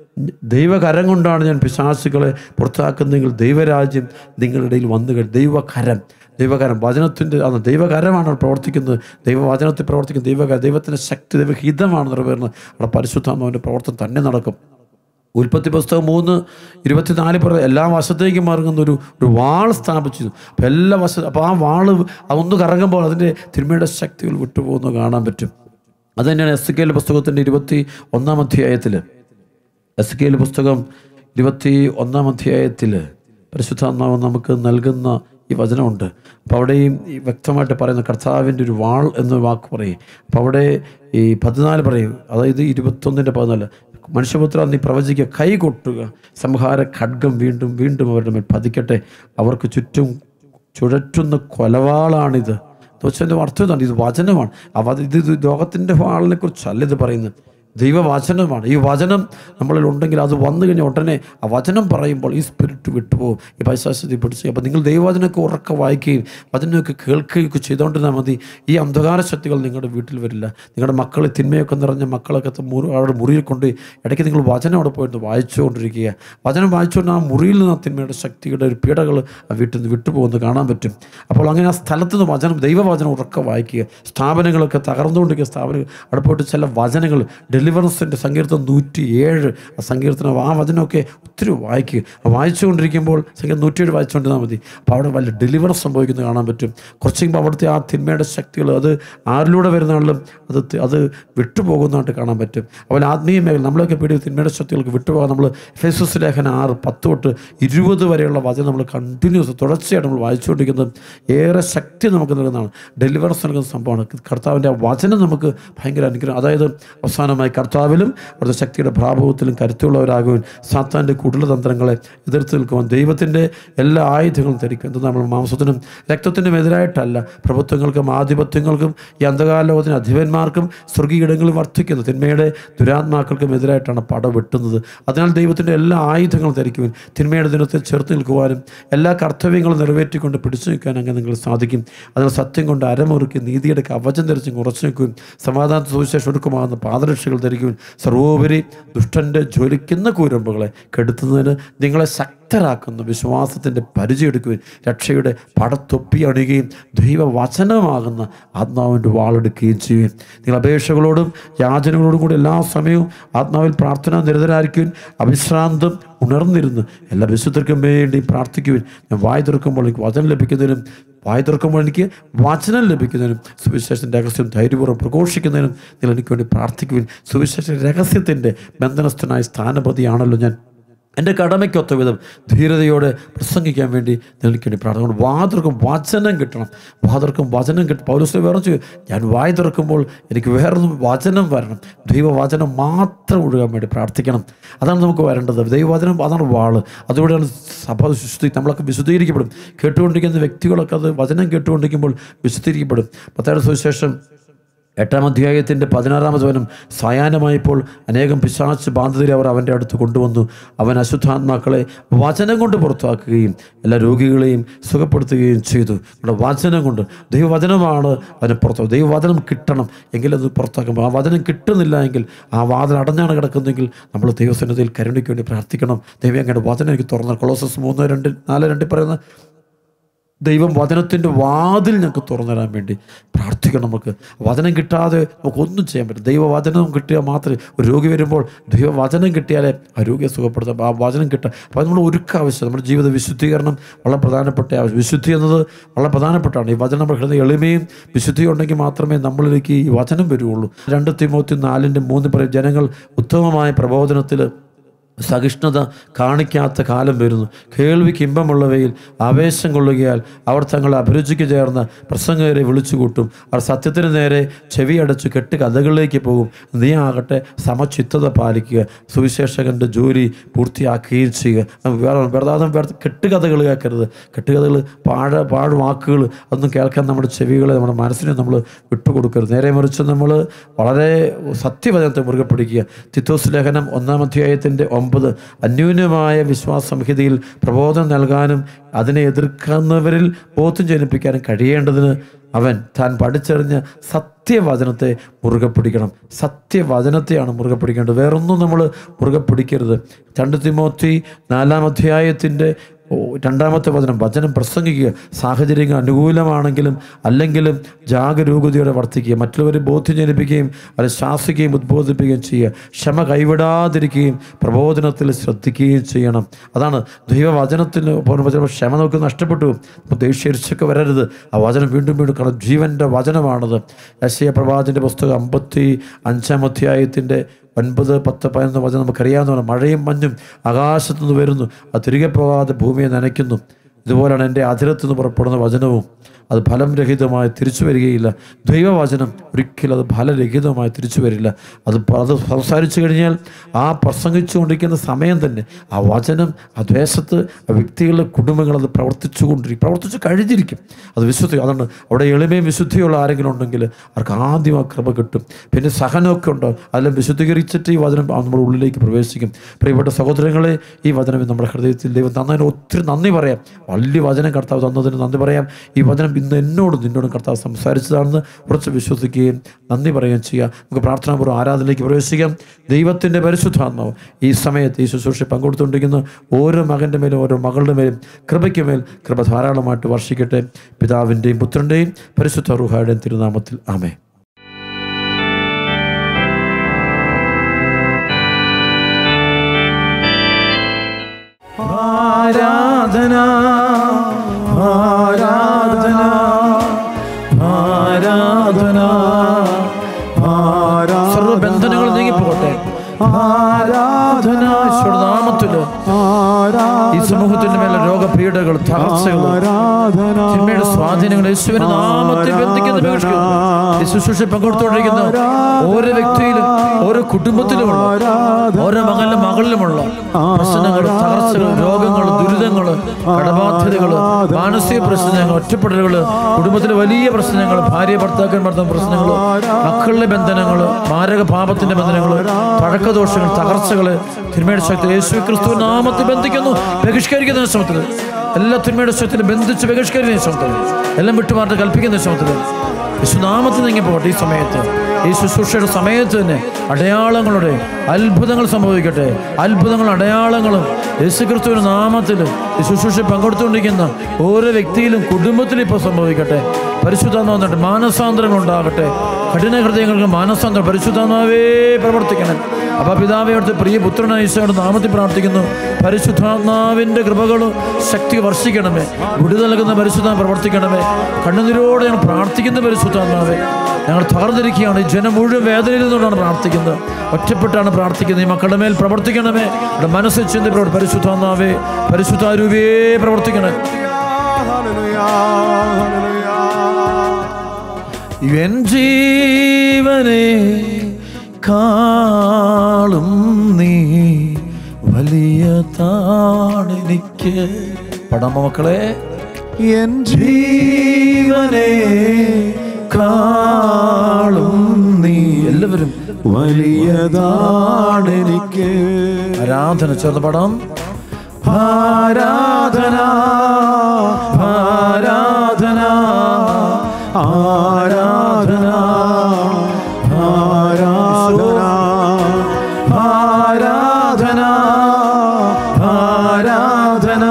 ദൈവകരം കൊണ്ടാണ് ഞാൻ പിശാസുകളെ പുറത്താക്കുന്നെങ്കിൽ ദൈവരാജ്യം നിങ്ങളുടെ ഇടയിൽ വന്നു കഴിഞ്ഞു ദൈവകരം ദൈവകരം വചനത്തിൻ്റെ അത് ദൈവകരമാണ് അവിടെ പ്രവർത്തിക്കുന്നത് ദൈവവചനത്തിൽ പ്രവർത്തിക്കുന്ന ദൈവകര ദൈവത്തിൻ്റെ ശക്തി ദൈവഹിതമാണ് നിറവേറുന്നത് അവിടെ പരിശുദ്ധാത്മാവിൻ്റെ പ്രവർത്തനം തന്നെ നടക്കും ഉൽപ്പത്തി പുസ്തകം മൂന്ന് ഇരുപത്തിനാല് പറഞ്ഞ എല്ലാ വശത്തേക്കും മറങ്ങുന്ന ഒരു ഒരു വാൾ സ്ഥാപിച്ചു അപ്പോൾ എല്ലാ വശ അപ്പോൾ ആ വാള് അതൊന്ന് കറങ്ങുമ്പോൾ അതിൻ്റെ തിന്മയുടെ ശക്തികൾ വിട്ടുപോകുന്നത് കാണാൻ പറ്റും അത് തന്നെയാണ് എസ് കെ പുസ്തകത്തിൻ്റെ ഇരുപത്തി ഒന്നാം അധ്യായത്തിൽ എസ് കെ പുസ്തകം ഇരുപത്തി ഒന്നാം അധ്യായത്തിൽ പരിശുദ്ധാത്മാവ് നമുക്ക് നൽകുന്ന ഈ വചനമുണ്ട് അപ്പോൾ അവിടെയും ഈ വ്യക്തമായിട്ട് പറയുന്ന കർത്താവിൻ്റെ ഒരു വാൾ എന്ന വാക്ക് പറയും അപ്പോൾ അവിടെ ഈ പതിനാല് പറയും അതായത് ഇരുപത്തൊന്നിൻ്റെ പതിനാല് മനുഷ്യപുത്ര നീ പ്രവചിക്കുക കൈ കൊട്ടുക സംഹാര ഖഡ്ഗം വീണ്ടും വീണ്ടും അവരുടെ മേൽ പതിക്കട്ടെ അവർക്ക് ചുറ്റും ചുഴറ്റുന്ന കൊലവാളാണിത് എന്ന് വെച്ചാൽ അർത്ഥം ഇതാണ് ഇത് വചനമാണ് അവ ഇത് ഇത് ലോകത്തിൻ്റെ വാളിനെ കുറിച്ചല്ല ഇത് പറയുന്നത് ദൈവവചനമാണ് ഈ വചനം നമ്മളിൽ ഉണ്ടെങ്കിൽ അത് വന്നു കഴിഞ്ഞാൽ ഉടനെ ആ വചനം പറയുമ്പോൾ ഈ സ്പിരിറ്റ് വിട്ടുപോകും ഈ പൈശാസ്യത പിടിച്ച് അപ്പോൾ നിങ്ങൾ ദൈവവചനമൊക്കെ ഉറക്കെ വായിക്കുകയും വചനമൊക്കെ കേൾക്കുകയൊക്കെ ചെയ്തുകൊണ്ടിരുന്നാൽ മതി ഈ അന്ധകാര ശക്തികൾ നിങ്ങളുടെ വീട്ടിൽ വരില്ല നിങ്ങളുടെ മക്കൾ തിന്മയൊക്കെ നിറഞ്ഞ മക്കളൊക്കെ ത- മുറി അവിടെ മുറിയിൽ കൊണ്ട് ഇടയ്ക്ക് നിങ്ങൾ വചനം അവിടെ പോയിട്ട് വായിച്ചുകൊണ്ടിരിക്കുക വചനം വായിച്ചുകൊണ്ട് ആ മുറിയിൽ നിന്ന് ആ തിന്മയുടെ ശക്തിയുടെ ഒരു പീഡകൾ ആ വീട്ടിൽ നിന്ന് വിട്ടുപോകുന്നത് കാണാൻ പറ്റും അപ്പോൾ അങ്ങനെ ആ സ്ഥലത്ത് നിന്ന് വചനം ദൈവവചനം ഉറക്കെ വായിക്കുക സ്ഥാപനങ്ങളൊക്കെ തകർന്നുകൊണ്ടിരിക്കുന്ന സ്ഥാപനങ്ങൾ അവിടെ പോയിട്ട് ചില വചനങ്ങൾ ഡെലിവറൻസിൻ്റെ സങ്കീർത്തനം നൂറ്റി ഏഴ് ആ സങ്കീർത്തനം ആ വചനമൊക്കെ ഒത്തിരി വായിക്കുക ആ വായിച്ചുകൊണ്ടിരിക്കുമ്പോൾ സങ്കീർത്തനം നൂറ്റിയേഴ് വായിച്ചുകൊണ്ടിരുന്നാൽ മതി അപ്പോൾ അവിടെ വലിയ ഡെലിവറൻസ് സംഭവിക്കുന്നത് കാണാൻ പറ്റും കുറച്ച് കഴിയുമ്പോൾ അവിടുത്തെ ആ തിന്മയുടെ ശക്തികൾ അത് ആരിലൂടെ വരുന്നാലും അത് തി- അത് വിട്ടുപോകുന്നതായിട്ട് കാണാൻ പറ്റും അതുപോലെ ആത്മീയ മേഖല നമ്മളൊക്കെ പേടി തിന്മയുടെ ശക്തികൾക്ക് വിട്ടുപോകാൻ നമ്മൾ ഫേസസ് ലേഖനം ആറ് പത്ത് തൊട്ട് ഇരുപത് വരെയുള്ള വചനം നമ്മൾ കണ്ടിന്യൂസ് തുടർച്ചയായിട്ട് നമ്മൾ വായിച്ചുകൊണ്ടിരിക്കുന്നത് ഏറെ ശക്തി നമുക്ക് നൽകുന്നതാണ് ഡെലിവറൻസ് നൽകുന്ന സംഭവമാണ് കർത്താവിൻ്റെ ആ വചനം നമുക്ക് ഭയങ്കര അനുഗ്രഹം അതായത് അവസാനമായി കർത്താവിലും അവിടുത്തെ ശക്തിയുടെ പ്രാഭവത്തിലും കരുത്തുള്ളവരാകുവാൻ സാത്താൻ്റെ കുടലതന്ത്രങ്ങളെ എതിർത്ത് നിൽക്കുവാൻ ദൈവത്തിൻ്റെ എല്ലാ ആയുധങ്ങളും ധരിക്കും എന്ത് നമ്മൾ മാംസത്തിനും രക്തത്തിനും എതിരായിട്ടല്ല പ്രഭുത്വങ്ങൾക്കും ആധിപത്യങ്ങൾക്കും ഈ അന്ധകാലോകത്തിന് അധിപന്മാർക്കും സ്വർഗീയിടങ്ങളിൽ വർദ്ധിക്കുന്നു തിന്മയുടെ ദുരാത്മാക്കൾക്കും എതിരായിട്ടാണ് പട വെട്ടുന്നത് അതിനാൽ ദൈവത്തിൻ്റെ എല്ലാ ആയുധങ്ങളും ധരിക്കുവാൻ തിന്മയുടെ ദിനത്തിൽ ചേർത്ത് നിൽക്കുവാനും എല്ലാ കർത്തവ്യങ്ങളും നിറവേറ്റിക്കൊണ്ട് പിടിച്ചു നിൽക്കാൻ അങ്ങനെ നിങ്ങൾ സാധിക്കും അതിനാൽ സത്യം കൊണ്ട് അരമുറുക്കി നീതിയുടെ കവചം ധരിച്ച് ഉറച്ചു നിൽക്കുകയും സമാധാന സുവിശേഷം ഒരുക്കമാകുന്ന പാദരക്ഷകൾ ധരിക്കുകയും സർവോപരി ദുഷ്ടൻ്റെ ജ്വലിക്കുന്ന കൂരമ്പുകളെ കെടുത്തുന്നതിന് നിങ്ങളെ ശക്തരാക്കുന്ന വിശ്വാസത്തിൻ്റെ പരിചയെടുക്കുകയും രക്ഷയുടെ പടത്തൊപ്പി അണിയുകയും ദൈവവചനമാകുന്ന ആത്മാവിൻ്റെ വാളെടുക്കുകയും ചെയ്യുകയും നിങ്ങൾ അപേക്ഷകളോടും യാചനകളോടും കൂടി എല്ലാ സമയവും ആത്മാവിൽ പ്രാർത്ഥന നിരതരായിരിക്കുകയും അവിശ്രാന്തം ഉണർന്നിരുന്ന് എല്ലാ വിശുദ്ധർക്കും വേണ്ടി പ്രാർത്ഥിക്കുവാൻ ഞാൻ വായി തുറക്കുമ്പോൾ എനിക്ക് വചനം ലഭിക്കുന്നതിനും വായി തുറക്കുമ്പോൾ എനിക്ക് വചനം ലഭിക്കുന്നതിനും സുവിശേഷത്തിൻ്റെ രഹസ്യം ധൈര്യപൂർവ്വം പ്രഘോഷിക്കുന്നതിനും നിങ്ങൾ എനിക്ക് വേണ്ടി പ്രാർത്ഥിക്കുവാൻ സുവിശേഷ രഹസ്യത്തിൻ്റെ ബന്ധനസ്ഥനായ സ്ഥാനപതിയാണല്ലോ ഞാൻ എൻ്റെ കടമയ്ക്കൊത്ത വിധം ധീരതയോടെ പ്രസംഗിക്കാൻ വേണ്ടി എനിക്ക് വേണ്ടി പ്രാർത്ഥന വാതിർക്കും വചനം കിട്ടണം വാതിർക്കും വചനം കിട്ടും പൗരസ്വ വേറെ ചെയ്യും ഞാൻ വായി തുറക്കുമ്പോൾ എനിക്ക് വേറൊന്നും വചനം വരണം ദൈവവചനം മാത്രം ഒഴുകാൻ വേണ്ടി പ്രാർത്ഥിക്കണം അതാണ് നമുക്ക് വരേണ്ടത് ദൈവവചനം അതാണ് വാള് അതുകൂടെയാണ് സഭ വിശുദ്ധി നമ്മളൊക്കെ വിശുദ്ധീകരിക്കപ്പെടും കേട്ടുകൊണ്ടിരിക്കുന്ന വ്യക്തികളൊക്കെ അത് വചനം കേട്ടുകൊണ്ടിരിക്കുമ്പോൾ വിശുദ്ധീകരിക്കപ്പെടും പത്താഴ്ച സുവിശേഷം എട്ടാം അധ്യായത്തിൻ്റെ പതിനാറാമത് വനം സായാഹ്നമായപ്പോൾ അനേകം പിശാച്ച് ബാധിതരെ അവർ അവൻ്റെ അടുത്ത് കൊണ്ടുവന്നു അവൻ അശുദ്ധാത്മാക്കളെ വചനം കൊണ്ട് പുറത്താക്കുകയും എല്ലാ രോഗികളെയും സുഖപ്പെടുത്തുകയും ചെയ്തു ഇവിടെ വചനം കൊണ്ട് ദൈവവചനമാണ് അവനെ പുറത്തു ദൈവവചനം കിട്ടണം എങ്കിലത് പുറത്താക്കുമ്പോൾ ആ വചനം കിട്ടുന്നില്ല എങ്കിൽ ആ വാതിൽ അടഞ്ഞാണ് കിടക്കുന്നതെങ്കിൽ നമ്മൾ ദൈവസന്നിധിയിൽ കരുണയ്ക്ക് വേണ്ടി പ്രാർത്ഥിക്കണം ദൈവം അങ്ങനെ വചനം എനിക്ക് തുറന്ന കൊളോസസ് മൂന്ന് രണ്ട് നാല് രണ്ടിൽ പറയുന്ന ദൈവം വചനത്തിൻ്റെ വാതിൽ ഞങ്ങൾക്ക് തുറന്നു തരാൻ വേണ്ടി പ്രാർത്ഥിക്കണം നമുക്ക് വചനം കിട്ടാതെ നമുക്കൊന്നും ചെയ്യാൻ പറ്റും ദൈവവചനം കിട്ടിയാൽ മാത്രമേ ഒരു രോഗി വരുമ്പോൾ ദൈവവചനം കിട്ടിയാലേ ആ രോഗിയെ സുഖപ്പെടുത്താം ആ വചനം കിട്ടുക അപ്പോൾ നമ്മൾ ഒരുക്ക ആവശ്യം നമ്മുടെ ജീവിത വിശുദ്ധീകരണം വളരെ പ്രധാനപ്പെട്ട ആവശ്യം വിശുദ്ധി എന്നത് വളരെ പ്രധാനപ്പെട്ടാണ് ഈ വചനം നമ്മുടെ ഹൃദയ എളിമയും വിശുദ്ധിയും ഉണ്ടെങ്കിൽ മാത്രമേ നമ്മളിലേക്ക് ഈ വചനം വരുള്ളൂ രണ്ട് തിമോത്തി നാലിൻ്റെ മൂന്ന് പറയും ജനങ്ങൾ ഉത്തമമായ പ്രബോധനത്തിൽ സഹിഷ്ണുത കാണിക്കാത്ത കാലം വരുന്നു കേൾവിക്ക് ഇമ്പമുള്ളവയിൽ ആവേശം കൊള്ളുകയാൽ അവർ തങ്ങളെ അഭിരുചിക്ക് ചേർന്ന പ്രസംഗരെ വിളിച്ചുകൂട്ടും അവർ സത്യത്തിന് നേരെ ചെവി അടച്ചു കെട്ട് കഥകളിലേക്ക് പോകും നീ ആകട്ടെ സമചിത്തത പാലിക്കുക സുവിശേഷകൻ്റെ ജോലി പൂർത്തിയാക്കുകയും ചെയ്യുക വേറെ വെറുതെ വെറുതെ കെട്ടുകഥകൾ കേൾക്കരുത് കെട്ടുകഥകൾ പാഴ പാഴ് വാക്കുകൾ അതൊന്നും കേൾക്കാൻ നമ്മുടെ ചെവികളെ നമ്മുടെ മനസ്സിനെ നമ്മൾ വിട്ടുകൊടുക്കരുത് നേരെ മറിച്ച് നമ്മൾ വളരെ സത്യവചനത്തെ മുറുകെ പിടിക്കുക തിത്തോസ് ലേഖനം ഒന്നാം അധ്യായത്തിൻ്റെ ഒമ്പത് അന്യൂനമായ വിശ്വാസ സംഹിതയിൽ പ്രബോധനം നൽകാനും അതിനെ എതിർക്കുന്നവരിൽ ബോധം ജനിപ്പിക്കാനും കഴിയേണ്ടതിന് അവൻ താൻ പഠിച്ചറിഞ്ഞ സത്യവചനത്തെ മുറുകെ പിടിക്കണം സത്യവചനത്തെയാണ് മുറുകെ പിടിക്കേണ്ടത് വേറൊന്നും നമ്മൾ മുറുകെ പിടിക്കരുത് രണ്ട് തിമോത്തി നാലാം അധ്യായത്തിൻ്റെ ഓ, രണ്ടാമത്തെ വചനം വചനം പ്രസംഗിക്കുക സാഹചര്യങ്ങൾ അനുകൂലമാണെങ്കിലും അല്ലെങ്കിലും ജാഗരൂകതയോടെ വർത്തിക്കുക മറ്റുള്ളവരെ ബോധ്യം ജനിപ്പിക്കുകയും അവരെ ശാസിക്കുകയും ഉദ്ബോധിപ്പിക്കുകയും ചെയ്യുക ക്ഷമ കൈവിടാതിരിക്കുകയും പ്രബോധനത്തിൽ ശ്രദ്ധിക്കുകയും ചെയ്യണം അതാണ് ദൈവവചനത്തിന് പോകുന്ന ക്ഷമ നമുക്ക് നഷ്ടപ്പെട്ടു അപ്പോൾ ദേഷ്യരിച്ചൊക്കെ വരരുത് ആ വചനം വീണ്ടും വീണ്ടും കാരണം ജീവൻ്റെ വചനമാണത് യശയ പ്രവാചൻ്റെ പുസ്തകം അമ്പത്തി അഞ്ചാം അധ്യായത്തിൻ്റെ ഒൻപത് പത്ത് പതിനൊന്ന് വചനം നമുക്കറിയാവുന്നതാണ് മഴയും മഞ്ഞും ആകാശത്തു നിന്ന് വരുന്നു അത് തിരികെ പോകാതെ ഭൂമിയെ നനയ്ക്കുന്നു ഇതുപോലെയാണ് എൻ്റെ അതിരത്തു നിന്ന് പുറപ്പെടുന്ന വചനവും അത് ഫലം രഹിതമായി തിരിച്ചു വരികയില്ല ദൈവവചനം ഒരിക്കലും അത് ഫലരഹിതമായി തിരിച്ചു വരില്ല അത് പ- അത് സംസാരിച്ചു കഴിഞ്ഞാൽ ആ പ്രസംഗിച്ചുകൊണ്ടിരിക്കുന്ന സമയം തന്നെ ആ വചനം ആ ദേശത്ത് ആ വ്യക്തികളുടെ കുടുംബങ്ങൾ അത് പ്രവർത്തിച്ചു കൊണ്ടിരിക്കും പ്രവർത്തിച്ച് കഴിഞ്ഞിരിക്കും അത് വിശുദ്ധി അതുകൊണ്ട് അവിടെ എളിമയും വിശുദ്ധിയുള്ള ആരെങ്കിലും ഉണ്ടെങ്കിൽ അവർക്ക് ആദ്യം ആ കൃപ കിട്ടും പിന്നെ സഹനമൊക്കെ ഉണ്ടോ അതെല്ലാം വിശുദ്ധീകരിച്ചിട്ട് ഈ വചനം നമ്മുടെ ഉള്ളിലേക്ക് പ്രവേശിക്കും പ്രിയപ്പെട്ട സഹോദരങ്ങളെ ഈ വചനം നമ്മുടെ ഹൃദയത്തിൽ ദൈവം തന്നതിന് ഒത്തിരി നന്ദി പറയാം വലിയ വചനം കർത്താവ് തന്നതിന് നന്ദി പറയാം ഈ വചനം ഇന്ന് എന്നോടും നിന്നോടും കർത്താവ് സംസാരിച്ചതാണെന്ന് ഉറച്ച് വിശ്വസിക്കുകയും നന്ദി പറയുകയും ചെയ്യുക നമുക്ക് പ്രാർത്ഥനാപൂർവ്വം ആരാധനയിലേക്ക് പ്രവേശിക്കാം ദൈവത്തിൻ്റെ പരിശുദ്ധാത്മാവ് ഈ സമയത്ത് ഈ ശുശ്രൂഷ പങ്കെടുത്തുകൊണ്ടിരിക്കുന്ന ഓരോ മകൻ്റെ മേലും ഓരോ മകളുടെ മേലും കൃപയ്ക്ക് മേൽ കൃപ ധാരാളമായിട്ട് വർഷിക്കട്ടെ പിതാവിൻ്റെയും പുത്രൻ്റെയും പരിശുദ്ധ റുഹായുടെയും തിരുനാമത്തിൽ ആമേ ആരാധന ആരാധന ആരാധന സർവ്വ ബന്ധനങ്ങൾ നീങ്ങിപ്പോകട്ടെ ആരാധന നാമത്തില് ഈ സമൂഹത്തിന്റെ മേലെ രോഗപീഠകൾ തകർച്ചകൾ ആരാധന തിന്മയുടെ സ്വാധീനങ്ങൾ യേശുവിന്റെ നാമത്തിൽ ബന്ധിക്കുന്ന ബഹിഷ്കരിക്കുന്നു. ഈ ശുശ്രൂഷ പങ്കെടുത്തുകൊണ്ടിരിക്കുന്ന ഓരോ വ്യക്തിയിലും ഓരോ കുടുംബത്തിലുമുള്ള ഓരോ മകളിലും മകളിലുമുള്ള പ്രശ്നങ്ങൾ തകർച്ചകൾ രോഗങ്ങൾ ദുരിതങ്ങൾ കടബാധ്യതകൾ മാനസിക പ്രശ്നങ്ങൾ ഒറ്റപ്പെടലുകൾ കുടുംബത്തിലെ വലിയ പ്രശ്നങ്ങൾ ഭാര്യ ഭർത്താക്കന്മാർ തമ്മിൽ പ്രശ്നങ്ങൾ മക്കളിലെ ബന്ധനങ്ങൾ മാരക പാപത്തിന്റെ ബന്ധനങ്ങൾ പഴക്കദോഷങ്ങൾ തകർച്ചകൾ തിന്മയുടെ ശക്തി യേശു ക്രിസ്തു നാമത്തിൽ ബന്ധിക്കുന്നു ബഹിഷ്കരിക്കുന്ന ശ്രമത്തിൽ എല്ലാ തിന്മയുടെ ശക്തിയിലും ബന്ധിച്ച് ബഹിഷ്കരിക്കുന്ന ശ്രമത്തിൽ എല്ലാം വിട്ടുമാറി കൽപ്പിക്കുന്ന ശ്രമത്തിൽ യേശുനാമത്തിൽ നീങ്ങി പോകട്ടെ ഈ സമയത്ത് ഈ ശുശ്രൂഷയുടെ സമയത്ത് തന്നെ അടയാളങ്ങളുടെ അത്ഭുതങ്ങൾ സംഭവിക്കട്ടെ അത്ഭുതങ്ങളും അടയാളങ്ങളും യേശുക്രിസ്തുവിന്റെ നാമത്തിൽ ഈ ശുശ്രൂഷ പങ്കെടുത്തുകൊണ്ടിരിക്കുന്ന ഓരോ വ്യക്തിയിലും കുടുംബത്തിലും ഇപ്പോൾ സംഭവിക്കട്ടെ പരിശുദ്ധാത്മാവ് വന്നിട്ട് മാനസാന്തരങ്ങൾ ഉണ്ടാകട്ടെ കഠിന ഹൃദയങ്ങൾക്ക് മാനസാന്തരം പരിശുദ്ധാത്മാവേ പ്രവർത്തിക്കണം അപ്പൊ പിതാവെ അവിടുത്തെ പ്രിയ പുത്രനായ ഈശോയുടെ നാമത്തിൽ പ്രാർത്ഥിക്കുന്നു പരിശുദ്ധാത്മാവിന്റെ കൃപകളും ശക്തി വർഷിക്കണമേ വിടുതൽ നൽകുന്ന പരിശുദ്ധ പ്രവർത്തിക്കണമേ കണ്ണുനീരോടെ ഞങ്ങൾ പ്രാർത്ഥിക്കുന്ന പരിശുദ്ധാത്മാവേ ഞങ്ങൾ തകർന്നിരിക്കുകയാണ് ഈ ജനം മുഴുവൻ വേദനയിൽ നിന്നുകൊണ്ടാണ് പ്രാർത്ഥിക്കുന്നത് ഒറ്റപ്പെട്ടാണ് പ്രാർത്ഥിക്കുന്നത് ഈ മക്കളുടെ മേൽ പ്രവർത്തിക്കണമേ അവിടെ മനസ്സിൽ ചിന്തയോട് പരിശുദ്ധാത്മാവേ പരിശുദ്ധാരൂപേ പ്രവർത്തിക്കണേ എൻ ജീവനെ കാളും നീ വലിയ താണെനിക്ക് പടമ മക്കളെ എൻ ജീവനെ കാളും നീ എല്ലാവരും വലിയതാണെനിക്ക് ആരാധന ചേർന്ന് പടം ആരാധന ആരാധന ആരാധന ആരാധന ആരാധന ആരാധന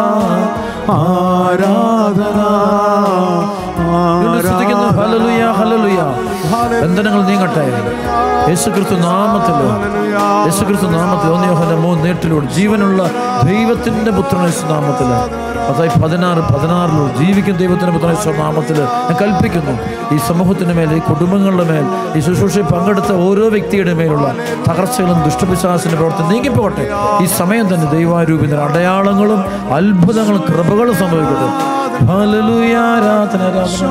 ആരാധന വീണ്ടും ശ്രദ്ധിക്കുന്നു ഹല്ലേലൂയ ഹല്ലേലൂയ ബന്ധനങ്ങൾ നീങ്ങട്ടെ യേശുക്രിസ്തു നാമത്തില് യേശുക്രിസ്തു നാമത്തിൽ ഒന്നിയോഹന മൂന്ന് നീട്ടിലൂടെ ജീവനുള്ള ദൈവത്തിന്റെ പുത്രൻ യേശു നാമത്തില് അതായത് പതിനാറ് പതിനാറിലൂടെ ജീവിക്കുന്ന ദൈവത്തിന്റെ പുത്രൻ യേശു നാമത്തില് ഞാൻ കൽപ്പിക്കുന്നു ഈ സമൂഹത്തിന്റെ മേൽ ഈ കുടുംബങ്ങളുടെ മേൽ ഈ ശുശ്രൂഷയിൽ പങ്കെടുത്ത ഓരോ വ്യക്തിയുടെ മേലുള്ള തകർച്ചകളും ദുഷ്ടവിശ്വാസത്തിന്റെ പ്രവർത്തനം നീങ്ങിപ്പോകട്ടെ ഈ സമയം തന്നെ ദൈവാരൂപിന്റെ അടയാളങ്ങളും അത്ഭുതങ്ങളും കൃപകളും സംഭവിക്കട്ടെ ഹല്ലേലൂയ ആരാധന ആരാധന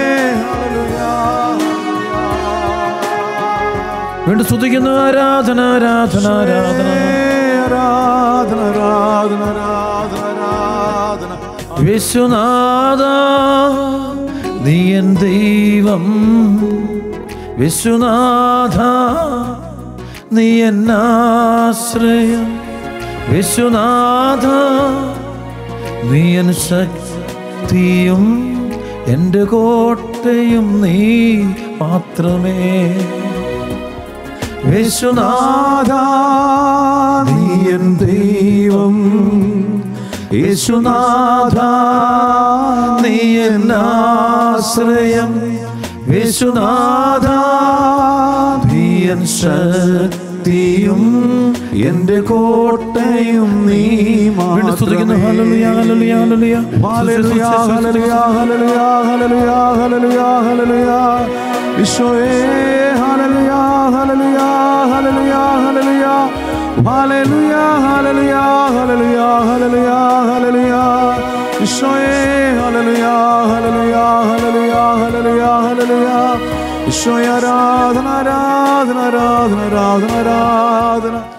വീണ്ടും സ്തുതിക്കുന്നു ആരാധന ആരാധന ആരാധന ആരാധന ആരാധന ആരാധന ആരാധന വിശ്വനാഥ നീ എൻ ദൈവം വിശ്വനാഥ നീ എന്നാശ്രയം വിശ്വനാഥ നീ എൻ ശക്തിയും എൻ്റെ കോട്ടയും നീ മാത്രമേ വിശ്വനാഥ യേശുനാഥ നീ എൻ ദൈവം യേശുനാഥ നീ എൻ ആശ്രയം യേശുനാഥ നീ എൻ ശക്തിയും എന്റെ കോട്ടയും നീ വീണ്ടും സ്തുതിക്കുന്നു ഹല്ലേലൂയ ഹല്ലേലൂയ ഹല്ലേലൂയ ഹല്ലേലൂയ ഹല്ലേലൂയ ഹല്ലേലൂയ ഹല്ലേലൂയ ഹല്ലേലൂയ ഹല്ലേലൂയ ഈശോയേ ഹല്ലേലൂയ ഹല്ലേലൂയ ഹല്ലേലൂയ ഹല്ലേലൂയ ഹല്ലേലൂയ ഹല്ലേലൂയ ഹല്ലേലൂയ ഹല്ലേലൂയ ഹല്ലേലൂയ ഈശോയെ ഹല്ലേലൂയ ഹല്ലേലൂയ ഹല്ലേലൂയ ഹല്ലേലൂയ ഹല്ലേലൂയ ഈശോയെ ആരാധന ആരാധന ആരാധന ആരാധന ആരാധന